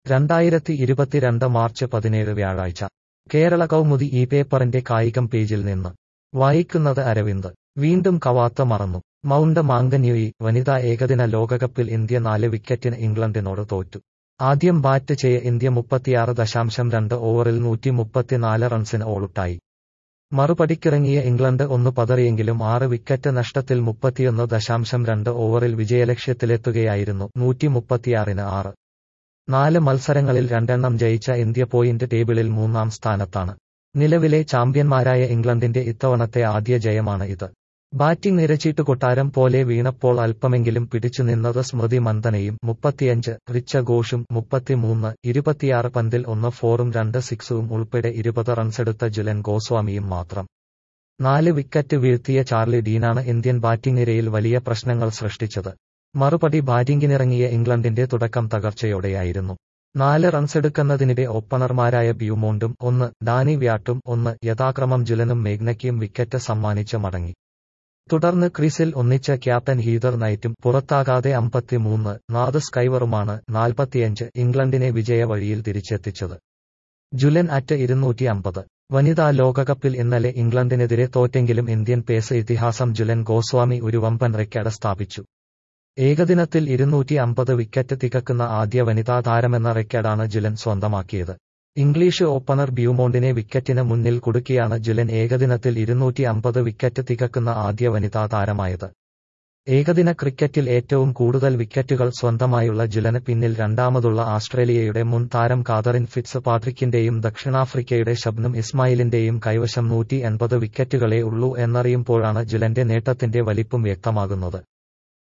രണ്ടായിരത്തി ഇരുപത്തിരണ്ട് മാർച്ച് പതിനേഴ് വ്യാഴാഴ്ച കേരള കൗമുദി ഈ പേപ്പറിന്റെ കായികം പേജിൽ നിന്ന് വായിക്കുന്നത് അരവിന്ദ് വീണ്ടും കവാത്ത മറന്നു മൗണ്ട് മാങ്കന്യുയി വനിതാ ഏകദിന ലോകകപ്പിൽ ഇന്ത്യ നാല് വിക്കറ്റിന് ഇംഗ്ലണ്ടിനോട് തോറ്റു ആദ്യം ബാറ്റ് ചെയ്യ ഇന്ത്യ മുപ്പത്തിയാറ് ദശാംശം രണ്ട് ഓവറിൽ നൂറ്റി മുപ്പത്തിനാല് റൺസിന് ഓളുട്ടായി മറുപടിക്കിറങ്ങിയ ഇംഗ്ലണ്ട് ഒന്ന് പതറിയെങ്കിലും ആറ് വിക്കറ്റ് നഷ്ടത്തിൽ മുപ്പത്തിയൊന്ന് ദശാംശം രണ്ട് ഓവറിൽ വിജയലക്ഷ്യത്തിലെത്തുകയായിരുന്നു നൂറ്റി മുപ്പത്തിയാറിന് ആറ് നാല് മത്സരങ്ങളിൽ രണ്ടെണ്ണം ജയിച്ച ഇന്ത്യ പോയിന്റ് ടേബിളിൽ മൂന്നാം സ്ഥാനത്താണ് നിലവിലെ ചാമ്പ്യന്മാരായ ഇംഗ്ലണ്ടിന്റെ ഇത്തവണത്തെ ആദ്യ ജയമാണ് ഇത് ബാറ്റിംഗ് നിരച്ചിട്ട് കൊട്ടാരം പോലെ വീണപ്പോൾ അല്പമെങ്കിലും പിടിച്ചു നിന്നത് സ്മൃതി മന്ദനയും മുപ്പത്തിയഞ്ച് റിച്ച ഘോഷും മുപ്പത്തിമൂന്ന് ഇരുപത്തിയാറ് പന്തിൽ ഒന്ന് ഫോറും രണ്ട് സിക്സും ഉൾപ്പെടെ ഇരുപത് റൺസെടുത്ത ജുലൻ ഗോസ്വാമിയും മാത്രം നാല് വിക്കറ്റ് വീഴ്ത്തിയ ചാർലി ഡീനാണ് ഇന്ത്യൻ ബാറ്റിംഗ് നിരയിൽ വലിയ പ്രശ്നങ്ങൾ സൃഷ്ടിച്ചത് മറുപടി ബാറ്റിംഗിനിറങ്ങിയ ഇംഗ്ലണ്ടിന്റെ തുടക്കം തകർച്ചയോടെയായിരുന്നു നാല് റൺസെടുക്കുന്നതിനിടെ ഓപ്പണർമാരായ ബ്യൂമോണ്ടും ഒന്ന് ഡാനി വ്യാട്ടും ഒന്ന് യഥാക്രമം ജുലനും മേഘ്നയ്ക്കും വിക്കറ്റ് സമ്മാനിച്ച് മടങ്ങി തുടർന്ന് ക്രീസിൽ ഒന്നിച്ച ക്യാപ്റ്റൻ ഹീദർ നൈറ്റും പുറത്താകാതെ അമ്പത്തിമൂന്ന് നാദ് സ്കൈവറുമാണ് നാൽപ്പത്തിയഞ്ച് ഇംഗ്ലണ്ടിനെ വിജയവഴിയിൽ തിരിച്ചെത്തിച്ചത് ജുലൻ അറ്റ് ഇരുന്നൂറ്റി അമ്പത് വനിതാ ലോകകപ്പിൽ ഇന്നലെ ഇംഗ്ലണ്ടിനെതിരെ തോറ്റെങ്കിലും ഇന്ത്യൻ പേസ് ഇതിഹാസം ജുലൻ ഗോസ്വാമി ഒരു വമ്പൻ റെക്കോർഡ് സ്ഥാപിച്ചു ഏകദിനത്തിൽ ഇരുന്നൂറ്റി അമ്പത് വിക്കറ്റ് തികക്കുന്ന ആദ്യ വനിതാ താരമെന്ന റെക്കോർഡാണ് ജുലൻ സ്വന്തമാക്കിയത് ഇംഗ്ലീഷ് ഓപ്പണർ ബ്യൂമോണ്ടിനെ വിക്കറ്റിന് മുന്നിൽ കുടുക്കിയാണ് ജുലൻ ഏകദിനത്തിൽ ഇരുന്നൂറ്റി അമ്പത് വിക്കറ്റ് തികക്കുന്ന ആദ്യ വനിതാ താരമായത് ഏകദിന ക്രിക്കറ്റിൽ ഏറ്റവും കൂടുതൽ വിക്കറ്റുകൾ സ്വന്തമായുള്ള ജുലന് പിന്നിൽ രണ്ടാമതുള്ള ആസ്ട്രേലിയയുടെ മുൻ താരം കാതറിൻ ഫിറ്റ്സ് പാട്രിക്കിന്റെയും ദക്ഷിണാഫ്രിക്കയുടെ ഷബ്നം ഇസ്മായിലിന്റെയും കൈവശം നൂറ്റി എൺപത് വിക്കറ്റുകളേ ഉള്ളൂ എന്നറിയുമ്പോഴാണ് ജുലന്റെ നേട്ടത്തിന്റെ വലിപ്പം വ്യക്തമാകുന്നത്